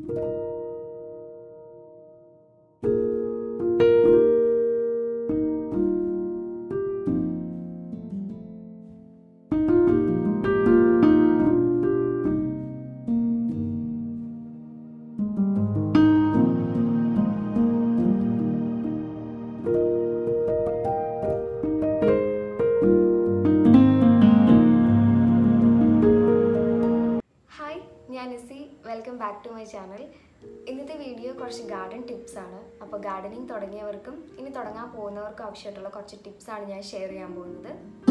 hi ഞാൻ ഇസി welcome back to my channel ഇന്നത്തെ വീഡിയോ കുറച്ച് ഗാർഡൻ ടിപ്സ് ആണ് അപ്പോൾ ഗാർഡനിങ് തുടങ്ങിയവർക്കും ഇനി തുടങ്ങാൻ പോകുന്നവർക്കും ആവശ്യമായിട്ടുള്ള കുറച്ച് ടിപ്സ് ആണ് ഞാൻ ഷെയർ ചെയ്യാൻ പോകുന്നത്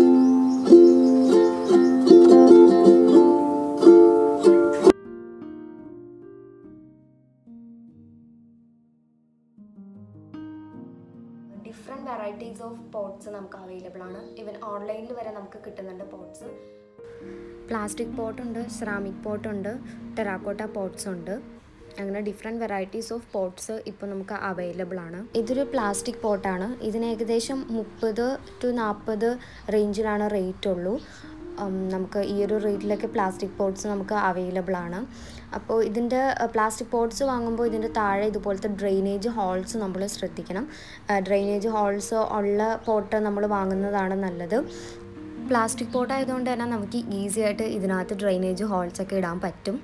ഡിഫറെൻറ്റ് വെറൈറ്റീസ് ഓഫ് പോട്ട്സ് നമുക്ക് അവൈലബിൾ ആണ് ഈവൻ ഓൺലൈനിൽ വരെ നമുക്ക് കിട്ടുന്നുണ്ട് പോട്ട്സ് പ്ലാസ്റ്റിക് പോട്ടുണ്ട് സെറാമിക് പോട്ടുണ്ട് ടെറാക്കോട്ട പോട്ട്സ് ഉണ്ട് അങ്ങനെ ഡിഫറെൻറ്റ് വെറൈറ്റീസ് ഓഫ് പോട്ട്സ് ഇപ്പോൾ നമുക്ക് അവൈലബിൾ ആണ് ഇതൊരു പ്ലാസ്റ്റിക് പോട്ടാണ് ഇതിന് ഏകദേശം മുപ്പത് ടു നാൽപ്പത് റേഞ്ചിലാണ് റേറ്റ് ഉള്ളൂ ഉം, നമുക്ക് ഈ ഒരു റേറ്റിലൊക്കെ പ്ലാസ്റ്റിക് പോട്ട്സ് നമുക്ക് അവൈലബിൾ ആണ് അപ്പോൾ ഇതിൻ്റെ പ്ലാസ്റ്റിക് പോട്ട്സ് വാങ്ങുമ്പോൾ ഇതിൻ്റെ താഴെ ഇതുപോലത്തെ ഡ്രെയിനേജ് ഹോൾസ് നമ്മൾ ശ്രദ്ധിക്കണം ഡ്രെയിനേജ് ഹോൾസ് ഉള്ള പോട്ട് നമ്മൾ വാങ്ങുന്നതാണ് നല്ലത് പ്ലാസ്റ്റിക് പോട്ട് ആയതുകൊണ്ട് തന്നെ നമുക്ക് ഈസി ആയിട്ട് ഇതിനകത്ത് ഡ്രെയിനേജ് ഹോൾസ് ഒക്കെ ഇടാൻ പറ്റും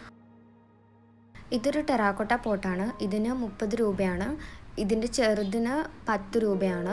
ഇതൊരു ടെറാക്കോട്ട പോട്ടാണ് ഇതിന് മുപ്പത് രൂപയാണ് ഇതിൻ്റെ ചെറുതിന് പത്ത് രൂപയാണ്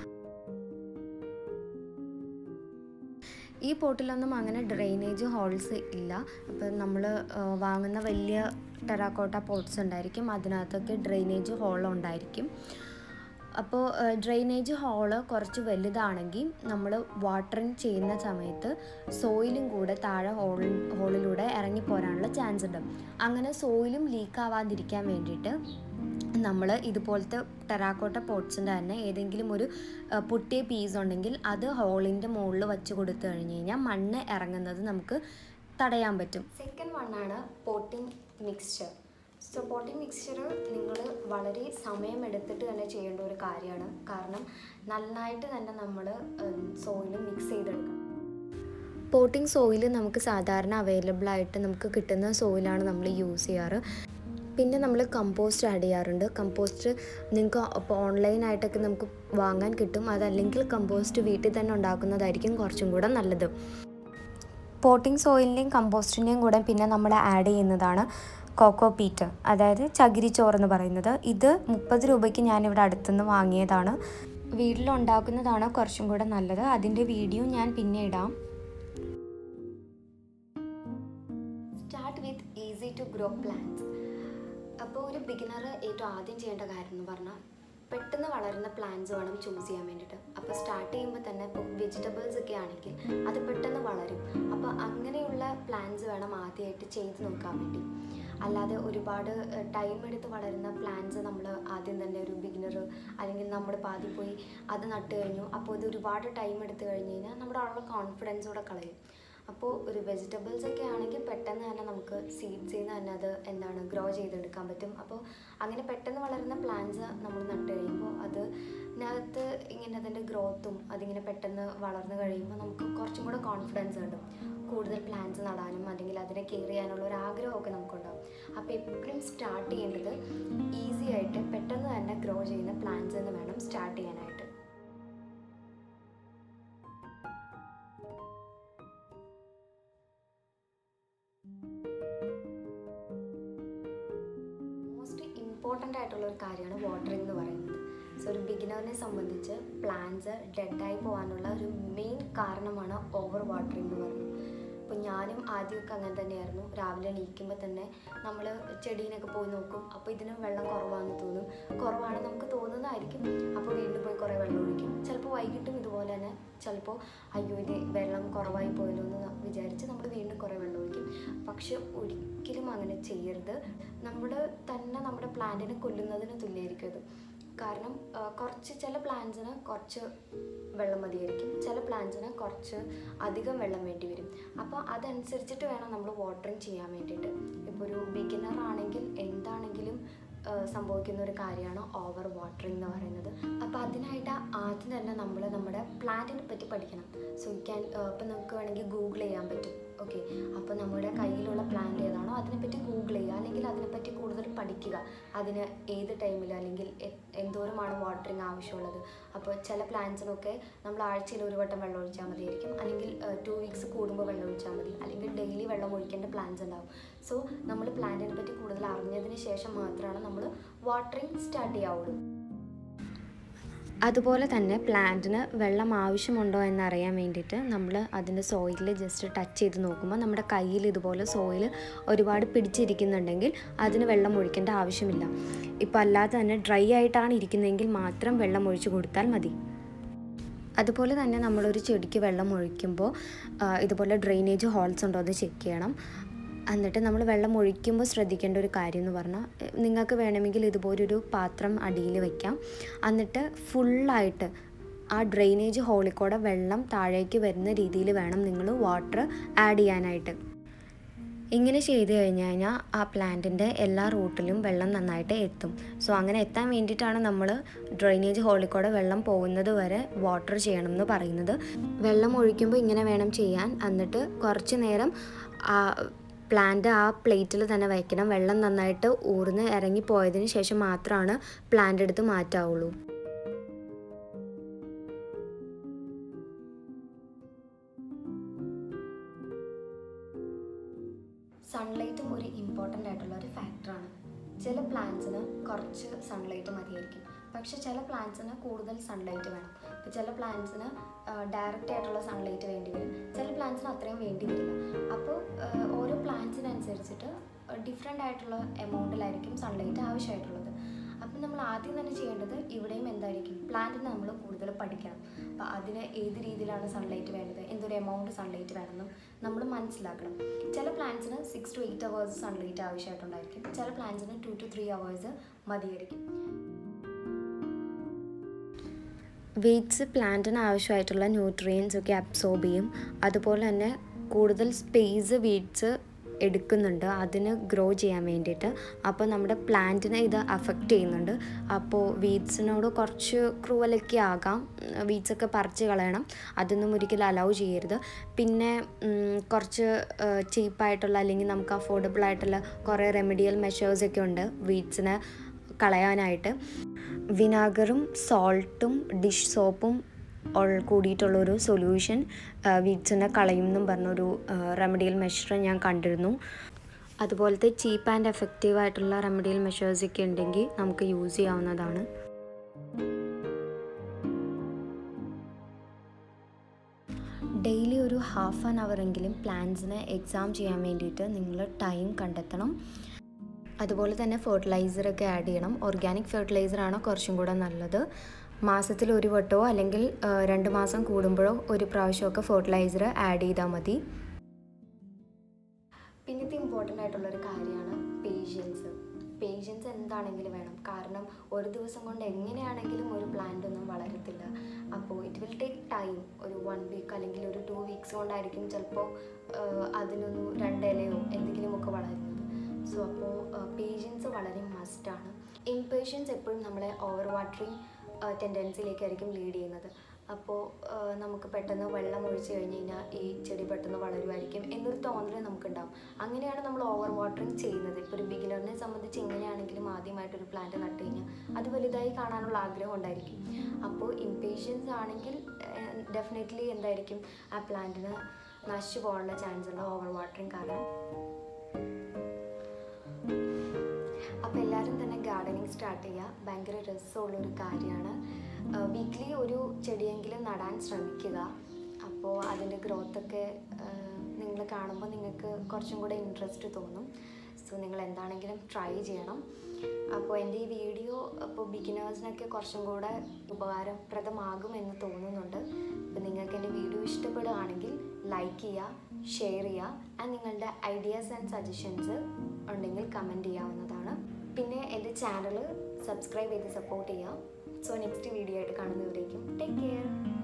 ഈ പോട്ടിലൊന്നും അങ്ങനെ ഡ്രെയിനേജ് ഹോൾസ് ഇല്ല അപ്പം നമ്മൾ വാങ്ങുന്ന വലിയ ടെറാക്കോട്ട പോട്ട്സ് ഉണ്ടായിരിക്കും അതിനകത്തൊക്കെ ഡ്രെയിനേജ് ഹോൾ ഉണ്ടായിരിക്കും അപ്പോൾ ഡ്രെയിനേജ് ഹോള് കുറച്ച് വലുതാണെങ്കിൽ നമ്മൾ വാട്ടറിങ് ചെയ്യുന്ന സമയത്ത് സോയിലും കൂടെ താഴെ ഹോൾ ഹോളിലൂടെ ഇറങ്ങിപ്പോരാനുള്ള ചാൻസ് ഉണ്ട് അങ്ങനെ സോയിലും ലീക്ക് ആവാതിരിക്കാൻ വേണ്ടിയിട്ട് നമ്മൾ ഇതുപോലത്തെ ടെറാക്കോട്ട പോട്ട്സിൻ്റെ തന്നെ ഏതെങ്കിലും ഒരു ആ, പൊട്ടിയ പീസ് ഉണ്ടെങ്കിൽ അത് ഹോളിൻ്റെ മുകളിൽ വെച്ച് കൊടുത്തു കഴിഞ്ഞ് കഴിഞ്ഞാൽ മണ്ണ് ഇറങ്ങുന്നത് നമുക്ക് തടയാൻ പറ്റും സെക്കൻഡ് വണ്ണാണ് potting mixture so potting mixture നിങ്ങൾ വളരെ സമയമെടുത്തിട്ട് തന്നെ ചെയ്യേണ്ട ഒരു കാര്യമാണ് കാരണം നന്നായിട്ട് തന്നെ നമ്മൾ സോയിൽ മിക്സ് ചെയ്തെടുക്കണം പോട്ടിംഗ് സോയിൽ നമുക്ക് സാധാരണ അവൈലബിൾ ആയിട്ട് നമുക്ക് കിട്ടുന്ന സോയിലാണ് നമ്മൾ യൂസ് ചെയ്യാറ് പിന്നെ നമ്മൾ കമ്പോസ്റ്റ് ആഡ് ചെയ്യാറുണ്ട് കമ്പോസ്റ്റ് നിങ്ങൾക്ക് ഇപ്പോൾ ഓൺലൈനായിട്ടൊക്കെ നമുക്ക് വാങ്ങാൻ കിട്ടും അതല്ലെങ്കിൽ കമ്പോസ്റ്റ് വീട്ടിൽ തന്നെ ഉണ്ടാക്കുന്നതായിരിക്കും കുറച്ചും കൂടെ നല്ലത് പോട്ടിംഗ് സോയിലിൻ്റെയും കമ്പോസ്റ്റിൻ്റെയും കൂടെ പിന്നെ നമ്മൾ ആഡ് ചെയ്യുന്നതാണ് കോക്കോ പീറ്റ് അതായത് ചകിരിച്ചോറ് എന്ന് പറയുന്നത് ഇത് മുപ്പത് രൂപയ്ക്ക് ഞാനിവിടെ അടുത്തുനിന്ന് വാങ്ങിയതാണ് വീട്ടിലുണ്ടാക്കുന്നതാണ് കുറച്ചും കൂടെ നല്ലത് അതിൻ്റെ വീഡിയോ ഞാൻ പിന്നെ ഇടാം start with easy to grow plants അപ്പോൾ ഒരു ബിഗിനർ ഏറ്റവും ആദ്യം ചെയ്യേണ്ട കാര്യം എന്ന് പറഞ്ഞാൽ പെട്ടെന്ന് വളരുന്ന പ്ലാന്റ്സ് വേണം ചൂസ് ചെയ്യാൻ വേണ്ടിയിട്ട് അപ്പോൾ സ്റ്റാർട്ട് ചെയ്യുമ്പോൾ തന്നെ ഇപ്പോൾ വെജിറ്റബിൾസ് ഒക്കെ ആണെങ്കിൽ അത് പെട്ടെന്ന് വളരും അപ്പോൾ അങ്ങനെയുള്ള പ്ലാന്റ്സ് വേണം ആദ്യമായിട്ട് ചെയ്ത് നോക്കാൻ വേണ്ടി അല്ലാതെ ഒരുപാട് ടൈം എടുത്ത് വളരുന്ന പ്ലാന്റ്സ് നമ്മൾ ആദ്യം തന്നെ ഒരു ബിഗിനർ അല്ലെങ്കിൽ നമ്മൾ പാതി പോയി അത് നട്ട് കഴിഞ്ഞു അപ്പോൾ ഇത് ഒരുപാട് ടൈം എടുത്ത് കഴിഞ്ഞ് കഴിഞ്ഞാൽ നമ്മുടെ ഉള്ള കോൺഫിഡൻസ് കൂടെ കളയും അപ്പോൾ ഒരു വെജിറ്റബിൾസ് ഒക്കെ ആണെങ്കിൽ പെട്ടെന്ന് തന്നെ നമുക്ക് സീഡ്സിൽ നിന്ന് തന്നെ അത് എന്താണ് ഗ്രോ ചെയ്തെടുക്കാൻ പറ്റും അപ്പോൾ അങ്ങനെ പെട്ടെന്ന് വളരുന്ന പ്ലാന്റ്സ് നമ്മൾ നട്ട് കഴിയുമ്പോൾ അത് അതിനകത്ത് ഇങ്ങനെ അതിൻ്റെ ഗ്രോത്തും അതിങ്ങനെ പെട്ടെന്ന് വളർന്നു കഴിയുമ്പോൾ നമുക്ക് കുറച്ചും കൂടെ കോൺഫിഡൻസ് കിട്ടും കൂടുതൽ പ്ലാന്റ്സ് നടാനും അല്ലെങ്കിൽ അതിനെ കെയർ ചെയ്യാനുള്ള ഒരു ആഗ്രഹമൊക്കെ നമുക്കുണ്ടാവും അപ്പോൾ എപ്പോഴും സ്റ്റാർട്ട് ചെയ്യേണ്ടത് ഈസി ആയിട്ട് പെട്ടെന്ന് തന്നെ ഗ്രോ ചെയ്യുന്ന പ്ലാന്റ്സ് എന്ന് വേണം സ്റ്റാർട്ട് ചെയ്യാനായിട്ട് മോസ്റ്റ് ഇമ്പോർട്ടൻ്റ് ആയിട്ടുള്ള ഒരു കാര്യമാണ് വാട്ടറിംഗ് എന്ന് പറയുന്നത് സോ ഒരു ബിഗിനറിനെ സംബന്ധിച്ച് പ്ലാന്റ്സ് ഡെഡായി പോകാനുള്ള ഒരു മെയിൻ കാരണമാണ് ഓവർ വാട്ടറിംഗ് എന്ന് പറയുന്നത് അപ്പോൾ ഞാനും ആദ്യമൊക്കെ അങ്ങനെ തന്നെയായിരുന്നു രാവിലെ എണീക്കുമ്പോൾ തന്നെ നമ്മൾ ചെടീനൊക്കെ പോയി നോക്കും അപ്പോൾ ഇതിന് വെള്ളം കുറവാണെന്ന് തോന്നും കുറവാണ് നമുക്ക് തോന്നുന്നതായിരിക്കും അപ്പോൾ വീണ്ടും പോയി കുറേ വെള്ളം ഒഴിക്കും ചിലപ്പോൾ വൈകിട്ടും ഇതുപോലെ തന്നെ ചിലപ്പോൾ അയ്യോ ഇത് വെള്ളം കുറവായി പോയല്ലോ എന്ന് വിചാരിച്ച് നമ്മൾ വീണ്ടും കുറേ വെള്ളം ഒഴിക്കും പക്ഷെ ഒരിക്കലും അങ്ങനെ ചെയ്യരുത് നമ്മൾ തന്നെ നമ്മുടെ പ്ലാന്റിനെ കൊല്ലുന്നതിന് തുല്യമായിരിക്കും അത് കാരണം ആ, കുറച്ച് ചില പ്ലാന്റ്സിന് കുറച്ച് വെള്ളം മതിയായിരിക്കും ചില പ്ലാന്റ്സിന് കുറച്ച് അധികം വെള്ളം വേണ്ടി വരും അപ്പോൾ അതനുസരിച്ചിട്ട് വേണം നമ്മൾ വാട്ടറിങ് ചെയ്യാൻ വേണ്ടിയിട്ട് ഇപ്പോൾ ഒരു ബിഗിനർ ആണെങ്കിൽ എന്താണെങ്കിലും ആ, സംഭവിക്കുന്ന ഒരു കാര്യമാണ് ഓവർ വാട്ടറിങ് എന്ന് പറയുന്നത് അപ്പോൾ അതിനായിട്ട് ആദ്യം തന്നെ നമ്മൾ നമ്മുടെ പ്ലാന്റിനെ പറ്റി പഠിക്കണം സോ യു ക്യാൻ ഇപ്പം നമുക്ക് വേണമെങ്കിൽ ഗൂഗിൾ ചെയ്യാൻ പറ്റും ഓക്കെ അപ്പോൾ നമ്മുടെ കയ്യിലുള്ള പ്ലാന്റ് ഏതാണോ അതിനെപ്പറ്റി ഗൂഗിൾ ചെയ്യുക അല്ലെങ്കിൽ അതിനെപ്പറ്റി കൂടുതൽ പഠിക്കുക അതിന് ഏത് ടൈമിൽ അല്ലെങ്കിൽ എ- എന്തോരമാണ് വാട്ടറിങ് ആവശ്യമുള്ളത് അപ്പോൾ ചില പ്ലാന്റ്സിനൊക്കെ നമ്മൾ ആഴ്ചയിൽ ഒരു വട്ടം വെള്ളം ഒഴിച്ചാൽ മതിയായിരിക്കും അല്ലെങ്കിൽ ടു വീക്സ് കൂടുമ്പോൾ വെള്ളം ഒഴിച്ചാൽ മതി അല്ലെങ്കിൽ ഡെയിലി വെള്ളം ഒഴിക്കേണ്ട പ്ലാന്റ്സ് ഉണ്ടാവും സോ നമ്മൾ പ്ലാന്റിനെ പറ്റി കൂടുതൽ അറിഞ്ഞതിന് ശേഷം മാത്രമാണ് നമ്മൾ വാട്ടറിങ് സ്റ്റാർട്ട് ചെയ്യാവുള്ളൂ അതുപോലെ തന്നെ പ്ലാന്റിന് വെള്ളം ആവശ്യമുണ്ടോ എന്നറിയാൻ വേണ്ടിയിട്ട് നമ്മൾ അതിൻ്റെ സോയിൽ ജസ്റ്റ് ടച്ച് ചെയ്ത് നോക്കുമ്പോൾ നമ്മുടെ കയ്യിൽ ഇതുപോലെ സോയിൽ ഒരുപാട് പിടിച്ചിരിക്കുന്നുണ്ടെങ്കിൽ അതിന് വെള്ളം ഒഴിക്കേണ്ട ആവശ്യമില്ല ഇപ്പോൾ അല്ലാതെ തന്നെ ഡ്രൈ ആയിട്ടാണ് ഇരിക്കുന്നതെങ്കിൽ മാത്രം വെള്ളം ഒഴിച്ച് കൊടുത്താൽ മതി അതുപോലെ തന്നെ നമ്മളൊരു ചെടിക്ക് വെള്ളം ഒഴിക്കുമ്പോൾ ആ, ഇതുപോലെ ഡ്രെയിനേജ് ഹോൾസ് ഉണ്ടോ എന്ന് ചെക്ക് ചെയ്യണം എന്നിട്ട് നമ്മൾ വെള്ളം ഒഴിക്കുമ്പോൾ ശ്രദ്ധിക്കേണ്ട ഒരു കാര്യം എന്ന് പറഞ്ഞാൽ എ, നിങ്ങൾക്ക് വേണമെങ്കിൽ ഇതുപോലൊരു പാത്രം അടിയിൽ വെക്കാം എന്നിട്ട് ഫുള്ളായിട്ട് ആ ഡ്രെയിനേജ് ഹോളിൽ കൂടെ വെള്ളം താഴേക്ക് വരുന്ന രീതിയിൽ വേണം നിങ്ങൾ വാട്ടർ ആഡ് ചെയ്യാനായിട്ട് ഇങ്ങനെ ചെയ്ത് കഴിഞ്ഞ് കഴിഞ്ഞാൽ ആ പ്ലാന്റിൻ്റെ എല്ലാ റൂട്ടിലും വെള്ളം നന്നായിട്ട് എത്തും സോ അങ്ങനെ എത്താൻ വേണ്ടിയിട്ടാണ് നമ്മൾ ഡ്രെയിനേജ് ഹോളിൽ കൂടെ വെള്ളം പോകുന്നത് വരെ വാട്ടർ ചെയ്യണം എന്ന് പറയുന്നത് വെള്ളം ഒഴിക്കുമ്പോൾ ഇങ്ങനെ വേണം ചെയ്യാൻ എന്നിട്ട് കുറച്ച് നേരം ആ പ്ലാന്റ് ആ പ്ലേറ്റിൽ തന്നെ വയ്ക്കണം വെള്ളം നന്നായിട്ട് ഊർന്ന് ഇറങ്ങി പോയതിന് ശേഷം മാത്രമാണ് പ്ലാന്റ് എടുത്ത് മാറ്റാവുള്ളൂ സൺലൈറ്റും ഒരു ഇമ്പോർട്ടൻ്റ് ആയിട്ടുള്ള ഒരു ഫാക്ടറാണ് ചില പ്ലാന്റ്സിന് കുറച്ച് സൺലൈറ്റ് മതിയായിരിക്കും പക്ഷെ ചില പ്ലാന്റ്സിന് കൂടുതൽ സൺലൈറ്റ് വേണം ഇപ്പോൾ ചില പ്ലാന്റ്സിന് ഡയറക്റ്റ് ആയിട്ടുള്ള സൺലൈറ്റ് വേണ്ടി വരും ചില പ്ലാന്റ്സിന് അത്രയും വേണ്ടി വരില്ല അപ്പോൾ ഓരോ പ്ലാന്റ്സിനനുസരിച്ചിട്ട് ഡിഫറെൻ്റ് ആയിട്ടുള്ള എമൗണ്ടിലായിരിക്കും സൺലൈറ്റ് ആവശ്യമായിട്ടുള്ളത് അപ്പം നമ്മൾ ആദ്യം തന്നെ ചെയ്യേണ്ടത് ഇവിടെയും എന്തായിരിക്കും പ്ലാന്റിനെ നമ്മൾ കൂടുതൽ പഠിക്കണം അപ്പോൾ അതിന് ഏത് രീതിയിലാണ് സൺലൈറ്റ് വേണ്ടത് എന്തൊരു എമൗണ്ട് സൺലൈറ്റ് വേണമെന്നും നമ്മൾ മനസ്സിലാക്കണം ചില പ്ലാന്റ്സിന് six to eight hours sunlight ആവശ്യമായിട്ടുണ്ടായിരിക്കും ചില പ്ലാന്റ്സിന് ടു ടു ത്രീ അവേഴ്സ് മതിയായിരിക്കും വീഡ്സ് പ്ലാന്റിന് ആവശ്യമായിട്ടുള്ള ന്യൂട്രിയൻസ് ഒക്കെ അബ്സോർബ് ചെയ്യും അതുപോലെ തന്നെ കൂടുതൽ സ്പേസ് വീഡ്സ് എടുക്കുന്നുണ്ട് അതിന് ഗ്രോ ചെയ്യാൻ വേണ്ടിയിട്ട് അപ്പോൾ നമ്മുടെ പ്ലാന്റിനെ ഇത് അഫക്റ്റ് ചെയ്യുന്നുണ്ട് അപ്പോൾ വീഡ്സിനോട് കുറച്ച് ക്രൂവലൊക്കെ ആകാം വീഡ്സൊക്കെ പറിച്ച് കളയണം അതൊന്നും ഒരിക്കലും അലൗ ചെയ്യരുത് പിന്നെ ഉം, കുറച്ച് ചീപ്പായിട്ടുള്ള അല്ലെങ്കിൽ നമുക്ക് അഫോർഡബിൾ ആയിട്ടുള്ള കുറേ റെമഡിയൽ മെഷേഴ്സൊക്കെ ഉണ്ട് വീഡ്സിനെ കളയാനായിട്ട് വിനാഗറും സോൾട്ടും ഡിഷ് സോപ്പും ഉൾ- കൂടിയിട്ടുള്ളൊരു സൊല്യൂഷൻ വീഡ്സിനെ കളയും എന്നും പറഞ്ഞൊരു റെമഡിയൽ മെഷർ ഞാൻ കണ്ടിരുന്നു അതുപോലത്തെ ചീപ്പ് ആൻഡ് എഫക്റ്റീവ് ആയിട്ടുള്ള റെമഡിയൽ മെഷേഴ്സൊക്കെ ഉണ്ടെങ്കിൽ നമുക്ക് യൂസ് ചെയ്യാവുന്നതാണ് ഡെയിലി ഒരു ഹാഫ് ആൻ അവറെങ്കിലും പ്ലാന്റ്സിനെ എക്സാം ചെയ്യാൻ വേണ്ടിയിട്ട് നിങ്ങൾ ടൈം കണ്ടെത്തണം അതുപോലെ തന്നെ ഫെർട്ടിലൈസറൊക്കെ ആഡ് ചെയ്യണം ഓർഗാനിക് ഫെർട്ടിലൈസറാണ് കുറച്ചും കൂടെ നല്ലത് മാസത്തിൽ ഒരു വട്ടമോ അല്ലെങ്കിൽ ആ, രണ്ട് മാസം കൂടുമ്പോഴോ ഒരു പ്രാവശ്യമൊക്കെ ഫെർട്ടിലൈസർ ആഡ് ചെയ്താൽ മതി പിന്നത്തെ ഇമ്പോർട്ടൻ്റ് ആയിട്ടുള്ളൊരു കാര്യമാണ് പേഷ്യൻസ് പേഷ്യൻസ് എന്താണെങ്കിലും വേണം കാരണം ഒരു ദിവസം കൊണ്ട് എങ്ങനെയാണെങ്കിലും ഒരു പ്ലാന്റ് ഒന്നും വളരത്തില്ല അപ്പോൾ ഇറ്റ് വിൽ ടേക്ക് ടൈം ഒരു വൺ വീക്ക് അല്ലെങ്കിൽ ഒരു ടു വീക്സ് കൊണ്ടായിരിക്കും ചിലപ്പോൾ അതിനൊരു രണ്ടിലയോ എന്തെങ്കിലുമൊക്കെ വളരുന്നത് സോ അപ്പോൾ പേഷ്യൻസ് വളരെ മസ്റ്റാണ് ഇംപേഷ്യൻസ് എപ്പോഴും നമ്മളെ ഓവർ വാട്ടറിങ് ടെൻഡൻസിയിലേക്കായിരിക്കും ലീഡ് ചെയ്യുന്നത് അപ്പോൾ നമുക്ക് പെട്ടെന്ന് വെള്ളം ഒഴിച്ച് കഴിഞ്ഞ് കഴിഞ്ഞാൽ ഈ ചെടി പെട്ടെന്ന് വളരുമായിരിക്കും എന്നൊരു തോന്നൽ നമുക്കുണ്ടാവും അങ്ങനെയാണ് നമ്മൾ ഓവർ വാട്ടറിങ് ചെയ്യുന്നത് ഇപ്പോൾ ഒരു ബിഗിനറിനെ സംബന്ധിച്ച് എങ്ങനെയാണെങ്കിലും ആദ്യമായിട്ടൊരു പ്ലാന്റ് നട്ട് കഴിഞ്ഞാൽ അത് വലുതായി കാണാനുള്ള ആഗ്രഹം ഉണ്ടായിരിക്കും അപ്പോൾ ഇംപേഷ്യൻസ് ആണെങ്കിൽ ഡെഫിനറ്റ്ലി എന്തായിരിക്കും ആ പ്ലാന്റിന് നശിച്ചു പോകാനുള്ള ചാൻസ് ഉണ്ട് ഓവർ വാട്ടറിങ് കാരണം അപ്പോൾ എല്ലാവരും തന്നെ ഗാർഡനിങ് സ്റ്റാർട്ട് ചെയ്യുക ഭയങ്കര രസമുള്ളൊരു കാര്യമാണ് വീക്ക്ലി ഒരു ചെടിയെങ്കിലും നടാൻ ശ്രമിക്കുക അപ്പോൾ അതിൻ്റെ ഗ്രോത്തൊക്കെ നിങ്ങൾ കാണുമ്പോൾ നിങ്ങൾക്ക് കുറച്ചും കൂടെ ഇൻട്രസ്റ്റ് തോന്നും സോ നിങ്ങൾ എന്താണെങ്കിലും ട്രൈ ചെയ്യണം അപ്പോൾ എൻ്റെ ഈ വീഡിയോ ഇപ്പോൾ ബിഗിനേഴ്സിനൊക്കെ കുറച്ചും കൂടെ ഉപകാരപ്രദമാകുമെന്ന് തോന്നുന്നുണ്ട് അപ്പോൾ നിങ്ങൾക്ക് എൻ്റെ വീഡിയോ ഇഷ്ടപ്പെടുകയാണെങ്കിൽ ലൈക്ക് ചെയ്യുക ഷെയർ ചെയ്യുക ആൻഡ് നിങ്ങളുടെ ഐഡിയാസ് ആൻഡ് സജഷൻസ് ഉണ്ടെങ്കിൽ കമൻറ്റ് ചെയ്യാവുന്നതാണ് പിന്നെ എൻ്റെ ചാനൽ സബ്സ്ക്രൈബ് ചെയ്ത് സപ്പോർട്ട് ചെയ്യുക സോ നെക്സ്റ്റ് വീഡിയോ ആയിട്ട് കാണുന്നവരേക്കും ടേക്ക് കെയർ